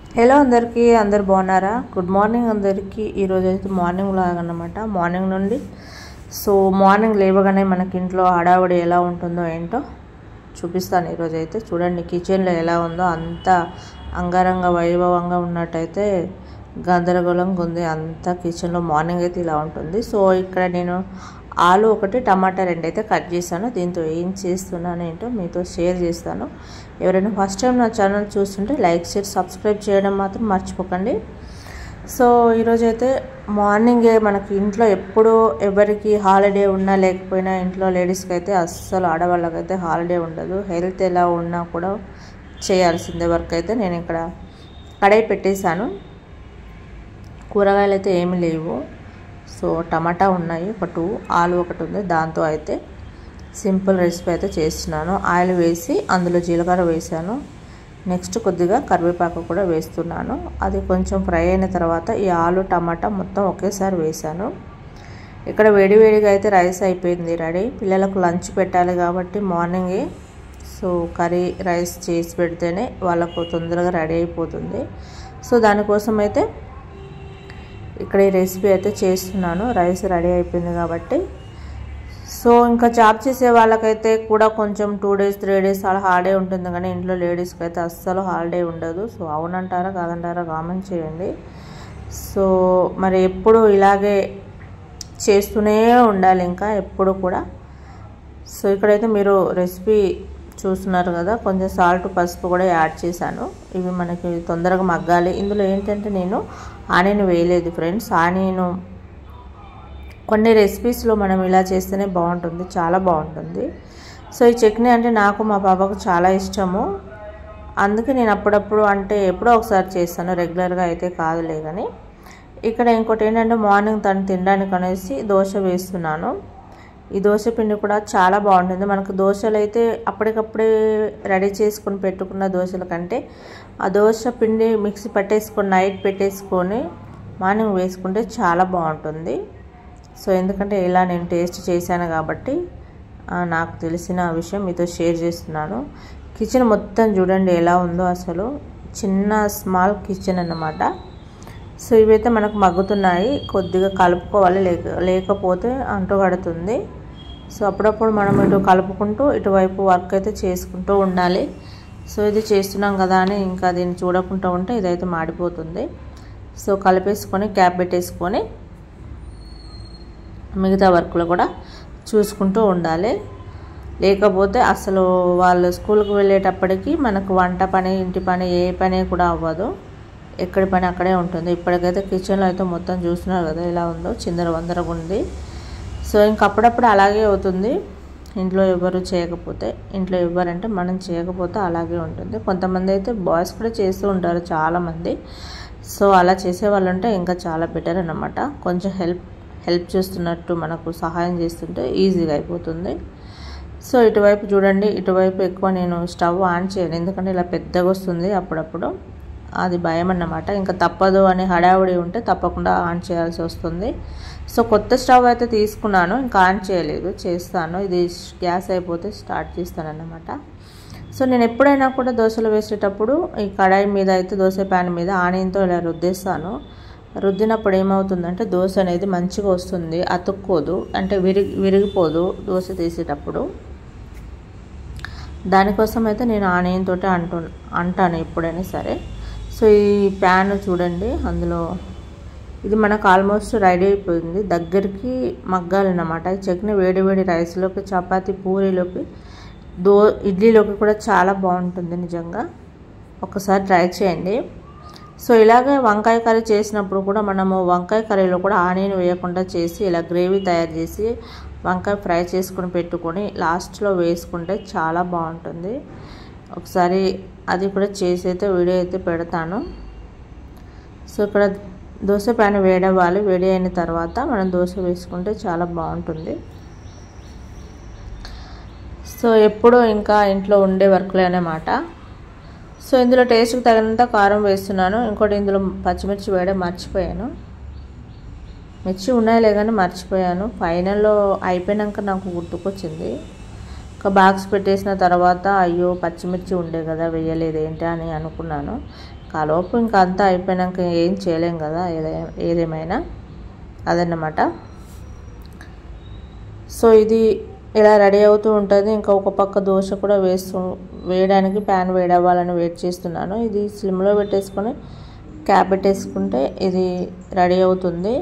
hello అందరికీ అందరు బాగున్నారా గుడ్ మార్నింగ్ అందరికీ ఈరోజు అయితే మార్నింగ్ లాగా అనమాట మార్నింగ్ నుండి సో మార్నింగ్ లేవగానే మనకి ఇంట్లో హడావుడి ఎలా ఉంటుందో ఏంటో చూపిస్తాను ఈరోజు అయితే చూడండి కిచెన్లో ఎలా ఉందో అంత అంగరంగ వైభవంగా ఉన్నట్టయితే గందరగోళంగా ఉంది అంతా కిచెన్లో మార్నింగ్ అయితే ఇలా ఉంటుంది సో ఇక్కడ నేను ఆలు ఒకటి టమాటా రెండు అయితే కట్ చేశాను దీంతో ఏం చేస్తున్నాను ఏంటో మీతో షేర్ చేస్తాను ఎవరైనా ఫస్ట్ టైం నా ఛానల్ చూస్తుంటే లైక్ షేర్ సబ్స్క్రైబ్ చేయడం మాత్రం మర్చిపోకండి సో ఈరోజు అయితే మార్నింగే మనకి ఇంట్లో ఎప్పుడు ఎవరికి హాలిడే ఉన్నా లేకపోయినా ఇంట్లో లేడీస్కి అయితే అస్సలు ఆడవాళ్ళకైతే హాలిడే ఉండదు హెల్త్ ఎలా ఉన్నా కూడా చేయాల్సిందే వర్క్ అయితే నేను ఇక్కడ కడాయి పెట్టేశాను కూరగాయలు అయితే ఏమీ లేవు సో టమాటా ఉన్నాయి ఒక టూ ఆలు ఒకటి ఉంది దాంతో అయితే సింపుల్ రెసిపీ అయితే చేస్తున్నాను ఆయిల్ వేసి అందులో జీలకర్ర వేసాను నెక్స్ట్ కొద్దిగా కరివేపాకు కూడా వేస్తున్నాను అది కొంచెం ఫ్రై అయిన తర్వాత ఈ ఆలు టమాటా మొత్తం ఒకేసారి వేసాను ఇక్కడ వేడివేడిగా అయితే రైస్ అయిపోయింది రెడీ పిల్లలకు లంచ్ పెట్టాలి కాబట్టి మార్నింగే సో కర్రీ రైస్ చేసి పెడితేనే వాళ్ళకు తొందరగా రెడీ అయిపోతుంది సో దానికోసం అయితే ఇక్కడ ఈ రెసిపీ అయితే చేస్తున్నాను రైస్ రెడీ అయిపోయింది కాబట్టి సో ఇంకా జాబ్ చేసే వాళ్ళకైతే కూడా కొంచెం టూ డేస్ త్రీ డేస్ అలా హాలిడే ఉంటుంది కానీ ఇంట్లో లేడీస్కి అయితే అస్సలు హాలిడే ఉండదు సో అవునంటారా కాదంటారా కామెంట్ చేయండి సో మరి ఎప్పుడు ఇలాగే చేస్తూనే ఉండాలి ఇంకా ఎప్పుడు కూడా సో ఇక్కడైతే మీరు రెసిపీ చూస్తున్నారు కదా కొంచెం సాల్ట్ పసుపు కూడా యాడ్ చేశాను ఇవి మనకి తొందరగా మగ్గాలి ఇందులో ఏంటంటే నేను ఆనియన్ వేయలేదు ఫ్రెండ్స్ ఆనియన్ కొన్ని రెసిపీస్లో మనం ఇలా చేస్తేనే బాగుంటుంది చాలా బాగుంటుంది సో ఈ చట్నీ అంటే నాకు మా పాపకు చాలా ఇష్టము అందుకే నేను అప్పుడప్పుడు అంటే ఎప్పుడో ఒకసారి చేస్తాను రెగ్యులర్గా అయితే కాదులే కానీ ఇక్కడ ఇంకోటి ఏంటంటే మార్నింగ్ తను తినడానికి అనేసి దోశ వేస్తున్నాను ఈ దోశ పిండి కూడా చాలా బాగుంటుంది మనకు దోశలు అయితే అప్పటికప్పుడే రెడీ చేసుకొని పెట్టుకున్న దోశల కంటే ఆ దోశ పిండి మిక్సీ పట్టేసుకొని నైట్ పెట్టేసుకొని మార్నింగ్ వేసుకుంటే చాలా బాగుంటుంది సో ఎందుకంటే ఇలా నేను టేస్ట్ చేశాను కాబట్టి నాకు తెలిసిన విషయం మీతో షేర్ చేస్తున్నాను కిచెన్ మొత్తం చూడండి ఎలా ఉందో అసలు చిన్న స్మాల్ కిచెన్ అన్నమాట సో ఇవైతే మనకు మగ్గుతున్నాయి కొద్దిగా కలుపుకోవాలి లేక లేకపోతే అంటుకడుతుంది సో అప్పుడప్పుడు మనం ఇటు కలుపుకుంటూ ఇటువైపు వర్క్ అయితే చేసుకుంటూ ఉండాలి సో ఇది చేస్తున్నాం కదా అని ఇంకా దీన్ని చూడకుండా ఉంటే ఇదైతే మాడిపోతుంది సో కలిపేసుకొని క్యాప్ పెట్టేసుకొని మిగతా వర్క్లు కూడా చూసుకుంటూ ఉండాలి లేకపోతే అసలు వాళ్ళు స్కూల్కి వెళ్ళేటప్పటికి మనకు వంట పని ఇంటి పని ఏ పని కూడా అవ్వదు ఎక్కడి పని అక్కడే ఉంటుంది ఇప్పటికైతే కిచెన్లో అయితే మొత్తం చూస్తున్నారు కదా ఎలా ఉందో చిందర వందరగా ఉంది సో ఇంక అప్పుడప్పుడు అలాగే అవుతుంది ఇంట్లో ఎవరు చేయకపోతే ఇంట్లో ఎవరంటే మనం చేయకపోతే అలాగే ఉంటుంది కొంతమంది అయితే బాయ్స్ కూడా చేస్తూ ఉంటారు చాలామంది సో అలా చేసే వాళ్ళు ఉంటే ఇంకా చాలా బెటర్ అన్నమాట కొంచెం హెల్ప్ హెల్ప్ చేస్తున్నట్టు మనకు సహాయం చేస్తుంటే ఈజీగా అయిపోతుంది సో ఇటువైపు చూడండి ఇటువైపు ఎక్కువ నేను స్టవ్ ఆన్ చేయను ఎందుకంటే ఇలా పెద్దగా వస్తుంది అప్పుడప్పుడు అది భయం అన్నమాట ఇంకా తప్పదు అని హడావుడి ఉంటే తప్పకుండా ఆన్ చేయాల్సి వస్తుంది సో కొత్త స్టవ్ అయితే తీసుకున్నాను ఇంకా ఆన్ చేయలేదు చేస్తాను ఇది గ్యాస్ అయిపోతే స్టార్ట్ చేస్తాను అన్నమాట సో నేను ఎప్పుడైనా కూడా దోశలు వేసేటప్పుడు ఈ కడాయి మీద అయితే దోశ ప్యాన్ మీద ఆనియన్తో ఇలా రుద్దేస్తాను రుద్దినప్పుడు ఏమవుతుందంటే దోశ అనేది మంచిగా వస్తుంది అతుక్కోదు అంటే విరిగి విరిగిపోదు దోశ తీసేటప్పుడు దానికోసం అయితే నేను ఆనియన్ తోటి అంటు అంటాను ఎప్పుడైనా సరే సో ఈ ప్యాన్ చూడండి అందులో ఇది మనకు ఆల్మోస్ట్ రెడీ అయిపోయింది దగ్గరికి మగ్గాలన్నమాట ఈ చట్నీ వేడి వేడి రైస్లోకి చపాతీ పూరీలోకి దో ఇడ్లీలోకి కూడా చాలా బాగుంటుంది నిజంగా ఒకసారి ట్రై చేయండి సో ఇలాగే వంకాయ కర్రీ చేసినప్పుడు కూడా మనము వంకాయ కర్రీలో కూడా ఆనియన్ వేయకుండా చేసి ఇలా గ్రేవీ తయారు చేసి వంకాయ ఫ్రై చేసుకుని పెట్టుకొని లాస్ట్లో వేసుకుంటే చాలా బాగుంటుంది ఒకసారి అది కూడా చేసి అయితే వీడియో అయితే పెడతాను సో ఇక్కడ దోశ పైన వేడవ్వాలి వేడి అయిన తర్వాత మనం దోశ వేసుకుంటే చాలా బాగుంటుంది సో ఎప్పుడూ ఇంకా ఇంట్లో ఉండే వర్క్లే అన్నమాట సో ఇందులో టేస్ట్కి తగినంత కారం వేస్తున్నాను ఇంకోటి ఇందులో పచ్చిమిర్చి వేయడం మర్చిపోయాను మిర్చి ఉన్నాయలే కానీ మర్చిపోయాను ఫైనల్లో అయిపోయినాక నాకు గుర్తుకొచ్చింది ఒక బాక్స్ పెట్టేసిన తర్వాత అయ్యో పచ్చిమిర్చి ఉండే కదా వేయలేదు ఏంటి అని అనుకున్నాను కాలోపు ఇంకా అంతా అయిపోయినాక ఏం చేయలేం కదా ఏదే ఏదేమైనా అదన్నమాట సో ఇది ఇలా రెడీ అవుతూ ఉంటుంది ఇంకా ఒక పక్క దోశ కూడా వేస్తూ వేయడానికి ప్యాన్ వేడవ్వాలని వెయిట్ చేస్తున్నాను ఇది స్లిమ్లో పెట్టేసుకొని క్యాప్ పెట్టేసుకుంటే ఇది రెడీ అవుతుంది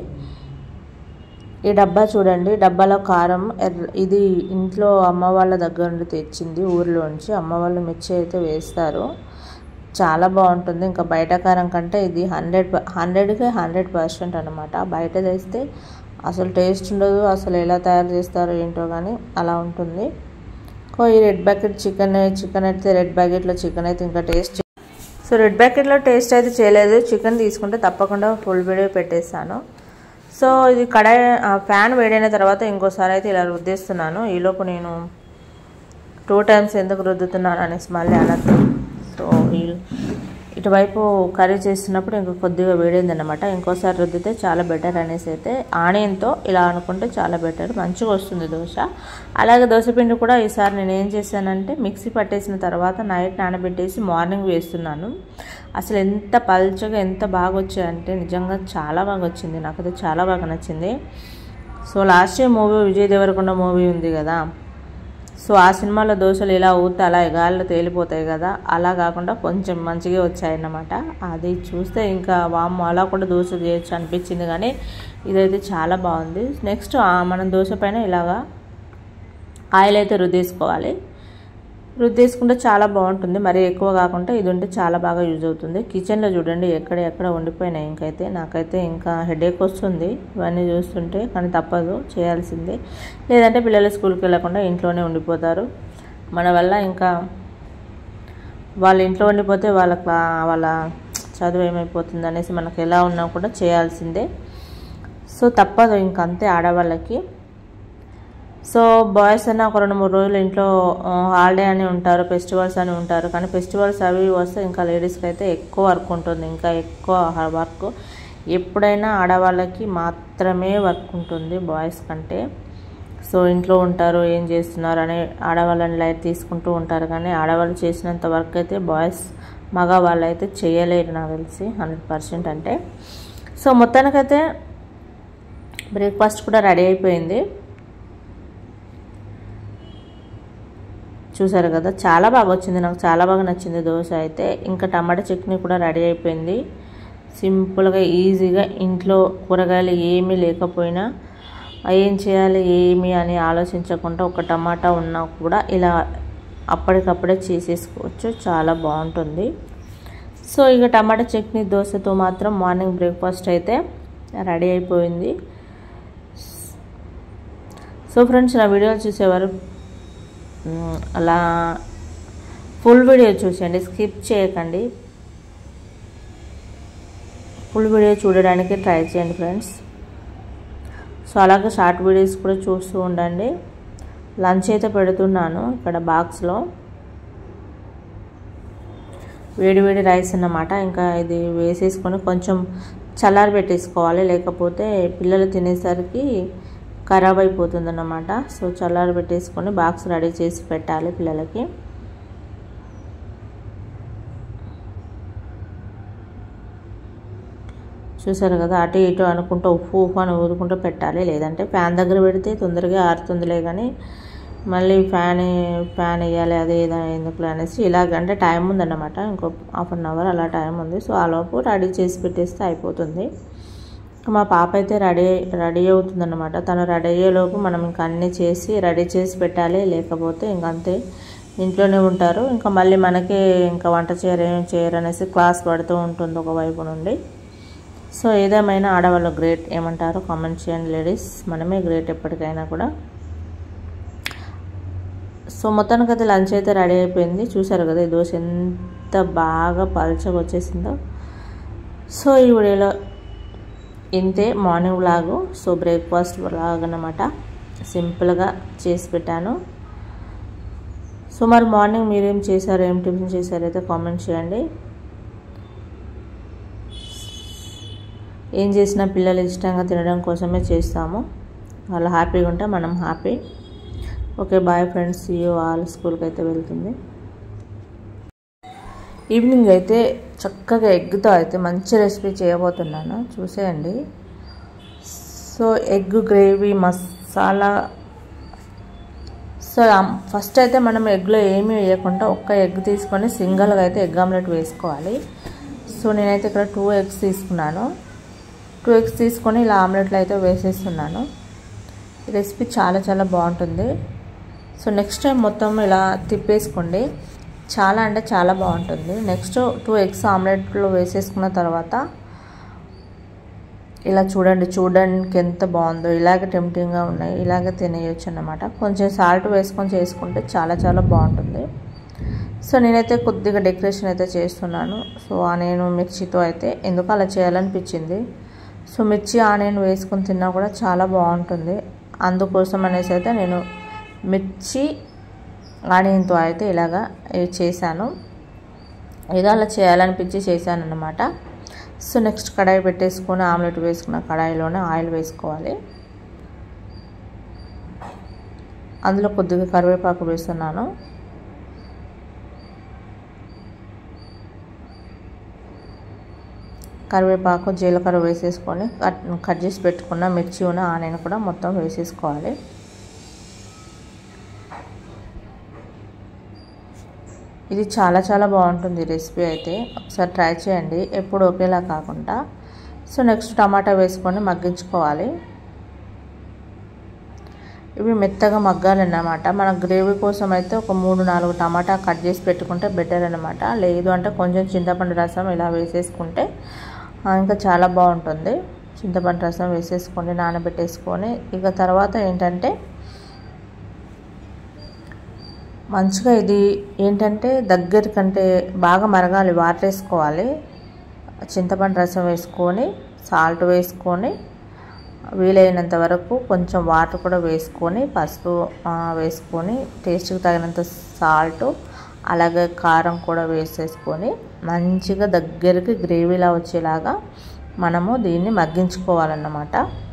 ఈ డబ్బా చూడండి డబ్బాలో కారం ఎర్ర ఇది ఇంట్లో అమ్మ వాళ్ళ దగ్గర నుండి తెచ్చింది ఊరిలోంచి అమ్మ వాళ్ళు మిర్చి అయితే వేస్తారు చాలా బాగుంటుంది ఇంకా బయట కారం కంటే ఇది హండ్రెడ్ హండ్రెడ్కి హండ్రెడ్ పర్సెంట్ అనమాట బయట తెస్తే అసలు టేస్ట్ ఉండదు అసలు ఎలా తయారు చేస్తారో ఏంటో కానీ అలా ఉంటుంది ఈ రెడ్ బకెట్ చికెన్ చికెన్ అయితే రెడ్ బకెట్లో చికెన్ అయితే ఇంకా టేస్ట్ సో రెడ్ బకెట్లో టేస్ట్ అయితే చేయలేదు చికెన్ తీసుకుంటే తప్పకుండా ఫుల్ వీడియో పెట్టేస్తాను సో ఇది కడాయి ఫ్యాన్ వేడైన తర్వాత ఇంకోసారి అయితే ఇలా రుద్దేస్తున్నాను ఈలోపు నేను టూ టైమ్స్ ఎందుకు రుద్దుతున్నాను అనేసి మళ్ళీ అనద్దు సో ఇటువైపు కర్రీ చేస్తున్నప్పుడు ఇంకా కొద్దిగా వేడైంది అనమాట ఇంకోసారి రుద్దితే చాలా బెటర్ అనేసి అయితే ఆనియన్తో ఇలా అనుకుంటే చాలా బెటర్ మంచిగా వస్తుంది దోశ అలాగే దోశ పిండి కూడా ఈసారి నేను ఏం చేశానంటే మిక్సీ పట్టేసిన తర్వాత నైట్ నానబెట్టేసి మార్నింగ్ వేస్తున్నాను అసలు ఎంత పల్చగా ఎంత బాగా వచ్చాయంటే నిజంగా చాలా బాగా వచ్చింది నాకైతే చాలా బాగా నచ్చింది so last year movie Vijay Deverakonda movie ఉంది కదా సో ఆ సినిమాలో దోశలు ఇలా ఊతే అలా గాల్లో తేలిపోతాయి కదా అలా కాకుండా కొంచెం మంచిగా వచ్చాయన్నమాట అది చూస్తే ఇంకా వామ్ అలా కూడా దోశ చేయొచ్చు అనిపించింది కానీ ఇదైతే చాలా బాగుంది నెక్స్ట్ మనం దోశ పైన ఇలాగా ఆయిల్ అయితే రుద్దేసుకోవాలి రుద్దేసుకుంటే చాలా బాగుంటుంది మరీ ఎక్కువ కాకుండా ఇది ఉంటే చాలా బాగా యూజ్ అవుతుంది కిచెన్లో చూడండి ఎక్కడ ఎక్కడ ఉండిపోయినాయి ఇంకైతే నాకైతే ఇంకా హెడేక్ వస్తుంది ఇవన్నీ చూస్తుంటే కానీ తప్పదు చేయాల్సిందే లేదంటే పిల్లలు స్కూల్కి వెళ్ళకుండా ఇంట్లోనే ఉండిపోతారు మన వల్ల ఇంకా వాళ్ళ ఇంట్లో ఉండిపోతే వాళ్ళ వాళ్ళ చదువు ఏమైపోతుంది అనేసి మనకు ఎలా ఉన్నా కూడా చేయాల్సిందే సో తప్పదు ఇంకంతే ఆడవాళ్ళకి సో బాయ్స్ అన్న ఒక రెండు మూడు రోజులు ఇంట్లో హాలిడే అని ఉంటారు ఫెస్టివల్స్ అని ఉంటారు కానీ ఫెస్టివల్స్ అవి వస్తే ఇంకా లేడీస్కి అయితే ఎక్కువ వర్క్ ఉంటుంది ఇంకా ఎక్కువ వర్క్ ఎప్పుడైనా ఆడవాళ్ళకి మాత్రమే వర్క్ ఉంటుంది బాయ్స్ కంటే సో ఇంట్లో ఉంటారు ఏం చేస్తున్నారు అని ఆడవాళ్ళని లైట్ తీసుకుంటూ ఉంటారు కానీ ఆడవాళ్ళు చేసినంత వర్క్ అయితే బాయ్స్ మగవాళ్ళు అయితే చేయలేరు నాకు తెలిసి హండ్రెడ్ పర్సెంట్ అంటే సో మొత్తానికైతే బ్రేక్ఫాస్ట్ కూడా రెడీ అయిపోయింది చూసారు కదా చాలా బాగా వచ్చింది నాకు చాలా బాగా నచ్చింది దోశ అయితే ఇంకా టమాటా చట్నీ కూడా రెడీ అయిపోయింది సింపుల్గా ఈజీగా ఇంట్లో కూరగాయలు ఏమీ లేకపోయినా ఏం చేయాలి ఏమి అని ఆలోచించకుండా ఒక టమాటా ఉన్నా కూడా ఇలా అప్పటికప్పుడే చేసేసుకోవచ్చు చాలా బాగుంటుంది సో ఇక టమాటా చట్నీ దోశతో మాత్రం మార్నింగ్ బ్రేక్ఫాస్ట్ అయితే రెడీ అయిపోయింది సో ఫ్రెండ్స్ నా వీడియోలు చూసేవారు అలా ఫుల్ వీడియో చూసండి స్కిప్ చేయకండి ఫుల్ వీడియో చూడడానికి ట్రై చేయండి ఫ్రెండ్స్ సో అలాగే షార్ట్ వీడియోస్ కూడా చూస్తూ ఉండండి లంచ్ అయితే పెడుతున్నాను ఇక్కడ బాక్స్లో వేడి వేడి రైస్ అన్నమాట ఇంకా ఇది వేసేసుకొని కొంచెం చల్లారి పెట్టేసుకోవాలి లేకపోతే పిల్లలు తినేసరికి ఖరాబ్ అయిపోతుంది అన్నమాట సో చల్లారి పెట్టేసుకొని బాక్స్ రెడీ చేసి పెట్టాలి పిల్లలకి చూసారు కదా అటు ఇటు అనుకుంటూ ఉప్పు ఉప్పు అని ఊదుకుంటూ పెట్టాలి లేదంటే ఫ్యాన్ దగ్గర పెడితే తొందరగా ఆరుతుందిలే కానీ మళ్ళీ ఫ్యాన్ ఫ్యాన్ వేయాలి అదే ఎందుకు అనేసి ఇలాగంటే టైం ఉందన్నమాట ఇంకో హాఫ్ అన్ అవర్ అలా టైం ఉంది సో ఆ లోపు రెడీ చేసి పెట్టేస్తే అయిపోతుంది మా పాప అయితే రెడీ రెడీ అవుతుందన్నమాట తను రెడీ అయ్యేలోపు మనం ఇంకా అన్నీ చేసి రెడీ చేసి పెట్టాలి లేకపోతే ఇంకంతే ఇంట్లోనే ఉంటారు ఇంకా మళ్ళీ మనకి ఇంకా వంట చేయరు ఏం చేయరు అనేసి క్లాస్ పడుతూ ఉంటుంది ఒకవైపు నుండి సో ఏదేమైనా ఆడవాళ్ళు గ్రేట్ ఏమంటారో కామెంట్ చేయండి లేడీస్ మనమే గ్రేట్ ఎప్పటికైనా కూడా సో మొత్తానికి అయితే లంచ్ అయితే రెడీ అయిపోయింది చూసారు కదా ఈ దోశ ఎంత బాగా పల్చగా వచ్చేసిందో సో ఈ వీడియోలో ఇంతే morning vlog so breakfast vlog అనమాట సింపుల్గా చేసి పెట్టాను సో మరి మార్నింగ్ మీరేం చేశారు ఏం టిఫిన్ చేశారు అయితే కామెంట్ చేయండి ఏం చేసినా పిల్లలు ఇష్టంగా తినడం కోసమే చేస్తాము వాళ్ళు హ్యాపీగా ఉంటే మనం happy okay bye friends you all స్కూల్కి అయితే వెళ్తుంది ఈవినింగ్ అయితే చక్కగా ఎగ్తో అయితే మంచి రెసిపీ చేయబోతున్నాను చూసేయండి so egg gravy masala so first అయితే మనం ఎగ్లో ఏమీ వేయకుండా ఒక్క ఎగ్ తీసుకొని సింగిల్గా అయితే ఎగ్ ఆమ్లెట్ వేసుకోవాలి సో నేనైతే ఇక్కడ టూ ఎగ్స్ తీసుకున్నాను టూ ఎగ్స్ తీసుకొని ఇలా ఆమ్లెట్లు అయితే వేసేస్తున్నాను ఈ రెసిపీ చాలా చాలా బాగుంటుంది సో నెక్స్ట్ టైం మొత్తం ఇలా తిప్పేసుకోండి చాలా అంటే చాలా బాగుంటుంది నెక్స్ట్ టూ ఎగ్స్ ఆమ్లెట్లో వేసేసుకున్న తర్వాత ఇలా చూడండి చూడడానికి ఎంత బాగుందో ఇలాగే టెంప్టింగ్గా ఉన్నాయి ఇలాగే తినేయచ్చు అన్నమాట కొంచెం సాల్ట్ వేసుకొని చేసుకుంటే చాలా చాలా బాగుంటుంది సో నేనైతే కొద్దిగా డెకరేషన్ అయితే చేస్తున్నాను సో ఆనియన్ మిర్చితో అయితే ఎందుకు అలా చేయాలనిపించింది సో మిర్చి ఆనియన్ వేసుకొని తిన్నా కూడా చాలా బాగుంటుంది అందుకోసం అనేసి అయితే నేను మిర్చి ఆనియన్తో అయితే ఇలాగా చేశాను ఏదో అలా చేయాలనిపించి చేశాను అనమాట సో నెక్స్ట్ కడాయి పెట్టేసుకొని ఆమ్లెట్ వేసుకున్న కడాయిలోనే ఆయిల్ వేసుకోవాలి అందులో కొద్దిగా కరివేపాకు వేస్తున్నాను కరివేపాకు జీలకర్ర వేసేసుకొని కట్ కట్ చేసి పెట్టుకున్న మిర్చి ఉన్న ఆనియన్ కూడా మొత్తం వేసేసుకోవాలి ఇది చాలా చాలా బాగుంటుంది రెసిపీ అయితే ఒకసారి ట్రై చేయండి ఎప్పుడు ఒకేలా కాకుండా సో నెక్స్ట్ టమాటా వేసుకొని మగ్గించుకోవాలి ఇవి మెత్తగా మగ్గాలన్నమాట మన గ్రేవీ కోసం అయితే ఒక మూడు నాలుగు టమాటా కట్ చేసి పెట్టుకుంటే బెటర్ అనమాట లేదు అంటే కొంచెం చింతపండు రసం ఇలా వేసేసుకుంటే ఇంకా చాలా బాగుంటుంది చింతపండు రసం వేసేసుకొని నానబెట్టేసుకొని ఇక తర్వాత ఏంటంటే మంచిగా ఇది ఏంటంటే దగ్గరికంటే బాగా మరగాలి వాటర్ వేసుకోవాలి చింతపండు రసం వేసుకొని సాల్ట్ వేసుకొని వీలైనంత వరకు కొంచెం వాటర్ కూడా వేసుకొని పసుపు వేసుకొని టేస్ట్కి తగినంత సాల్ట్ అలాగే కారం కూడా వేసేసుకొని మంచిగా దగ్గరికి గ్రేవీలా వచ్చేలాగా మనము దీన్ని మగ్గించుకోవాలన్నమాట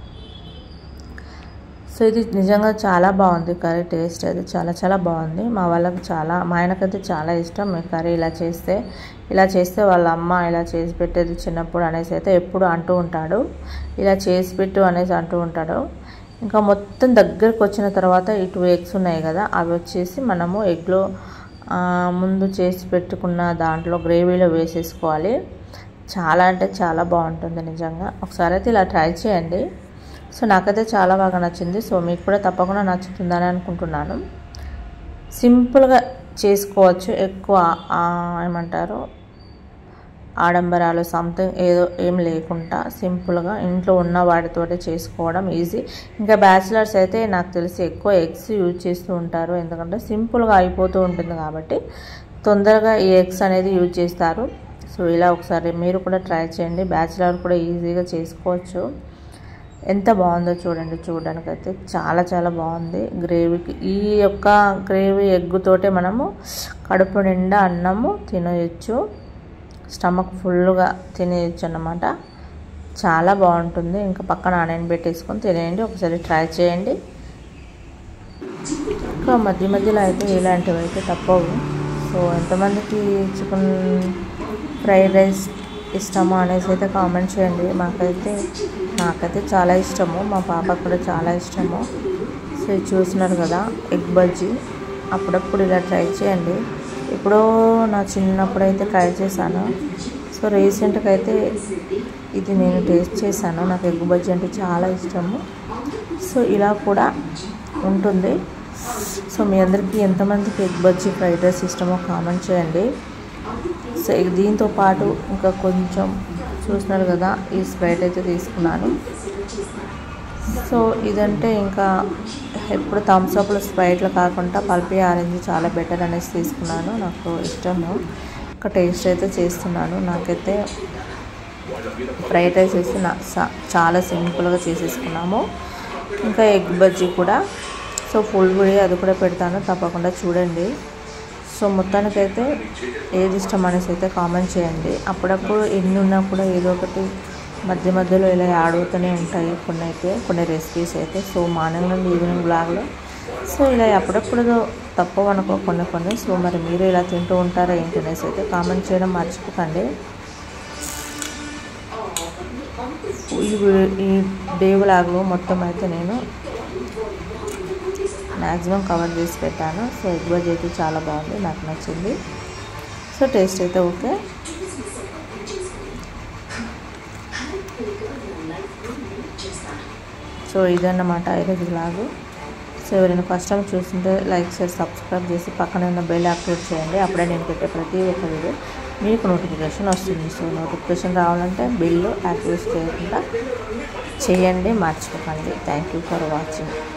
సో ఇది నిజంగా చాలా బాగుంది కర్రీ టేస్ట్ అయితే చాలా చాలా బాగుంది మా వాళ్ళకి చాలా మా ఆయనకైతే చాలా ఇష్టం మీ కర్రీ ఇలా చేస్తే ఇలా చేస్తే వాళ్ళ అమ్మ ఇలా చేసి పెట్టేది చిన్నప్పుడు అనేసి అయితే ఎప్పుడు అంటూ ఉంటాడు ఇలా చేసి పెట్టు అనేసి అంటూ ఉంటాడు ఇంకా మొత్తం దగ్గరకు వచ్చిన తర్వాత ఈ టూ ఎగ్స్ ఉన్నాయి కదా అవి వచ్చేసి మనము ఎగ్లో ముందు చేసి పెట్టుకున్న దాంట్లో గ్రేవీలో వేసేసుకోవాలి చాలా అంటే చాలా బాగుంటుంది నిజంగా ఒకసారి అయితే ఇలా ట్రై చేయండి సో నాకైతే చాలా బాగా నచ్చింది సో మీకు కూడా తప్పకుండా నచ్చుతుందని అనుకుంటున్నాను సింపుల్గా చేసుకోవచ్చు ఎక్కువ ఏమంటారు ఆడంబరాలు సంథింగ్ ఏదో ఏం లేకుండా సింపుల్గా ఇంట్లో ఉన్న వాటితోటి చేసుకోవడం ఈజీ ఇంకా బ్యాచిలర్స్ అయితే నాకు తెలిసి ఎక్కువ ఎగ్స్ యూజ్ చేస్తూ ఉంటారు ఎందుకంటే సింపుల్గా అయిపోతూ ఉంటుంది కాబట్టి తొందరగా ఈ ఎగ్స్ అనేది యూజ్ చేస్తారు సో ఇలా ఒకసారి మీరు కూడా ట్రై చేయండి బ్యాచిలర్ కూడా ఈజీగా చేసుకోవచ్చు ఎంత బాగుందో చూడండి చూడడానికి అయితే చాలా చాలా బాగుంది గ్రేవీకి ఈ యొక్క గ్రేవీ ఎగ్గుతోటే మనము కడుపు నిండా అన్నము తినేయచ్చు స్టమక్ ఫుల్గా తినేయచ్చు అన్నమాట చాలా బాగుంటుంది ఇంకా పక్కన ఆనియన్ పెట్టేసుకొని తినేయండి ఒకసారి ట్రై చేయండి ఇంకా మధ్య మధ్యలో అయితే ఇలాంటివి అయితే తప్పవు సో ఎంతమందికి చికెన్ ఫ్రైడ్ రైస్ ఇష్టమో అనేసి అయితే కామెంట్ చేయండి మాకైతే నాకైతే చాలా ఇష్టము మా పాపకు కూడా చాలా ఇష్టము సో చూస్తున్నారు కదా ఎగ్ బజ్జీ అప్పుడప్పుడు ఇలా ట్రై చేయండి ఎప్పుడో నా చిన్నప్పుడు అయితే ట్రై చేశాను సో రీసెంట్గా అయితే ఇది నేను టేస్ట్ చేశాను నాకు ఎగ్ బజ్జీ అంటే చాలా ఇష్టము సో ఇలా కూడా ఉంటుంది సో మీ అందరికీ ఎంతమందికి ఎగ్ బజ్జీ ఫ్రైడ్ రైస్ ఇష్టమో కామెంట్ చేయండి సో దీంతో పాటు ఇంకా కొంచెం చూస్తున్నారు కదా ఈ స్ప్రైట్ అయితే తీసుకున్నాను సో ఇదంటే ఇంకా ఎప్పుడు థమ్స్ అప్లో స్ప్రైట్లు కాకుండా పల్పీ ఆరెంజ్ చాలా బెటర్ అనేసి తీసుకున్నాను నాకు ఇష్టము ఒక టేస్ట్ అయితే చేస్తున్నాను నాకైతే ఫ్రైడ్ రైస్ వేసి నా చాలా సింపుల్గా చేసేసుకున్నాము ఇంకా ఎగ్ బజ్జీ కూడా సో ఫుల్ వీడియో అది కూడా పెడతాను తప్పకుండా చూడండి సో మొత్తానికైతే ఏది ఇష్టం అనేసి అయితే కామెంట్ చేయండి అప్పుడప్పుడు ఎన్ని ఉన్నా కూడా ఏదో ఒకటి మధ్య మధ్యలో ఇలా ఆడుతూనే ఉంటాయి కొన్ని అయితే కొన్ని రెసిపీస్ అయితే సో మార్నింగ్ నుండి ఈవినింగ్ బ్లాగ్లో సో ఇలా అప్పుడప్పుడు తప్పవు అనుకో కొన్ని కొన్ని సో మరి మీరు ఇలా తింటూ ఉంటారా ఏంటి అనేసి అయితే కామెంట్ చేయడం మర్చిపోకండి ఈ వీ- ఈ డే వ్లాగ్లో మొత్తం అయితే నేను మ్యాక్సిమం కవర్ చేసి పెట్టాను సో ఎగ్ బజ్ అయితే చాలా బాగుంది నాకు నచ్చింది సో టేస్ట్ అయితే ఓకే సో ఇదన్నమాట ఈరోజు వ్లాగు సో ఎవరైనా ఫస్ట్ టైం చూస్తుంటే లైక్ షేర్ సబ్స్క్రైబ్ చేసి పక్కనే ఉన్న బెల్ యాక్టివేట్ చేయండి అప్పుడే నేను పెట్టే ప్రతి ఒక్క వీడియో మీకు నోటిఫికేషన్ వస్తుంది సో నోటిఫికేషన్ రావాలంటే బిల్లు యాక్టివేట్ చేయకుండా చేయండి మర్చిపోకండి థ్యాంక్ యూ ఫర్ వాచింగ్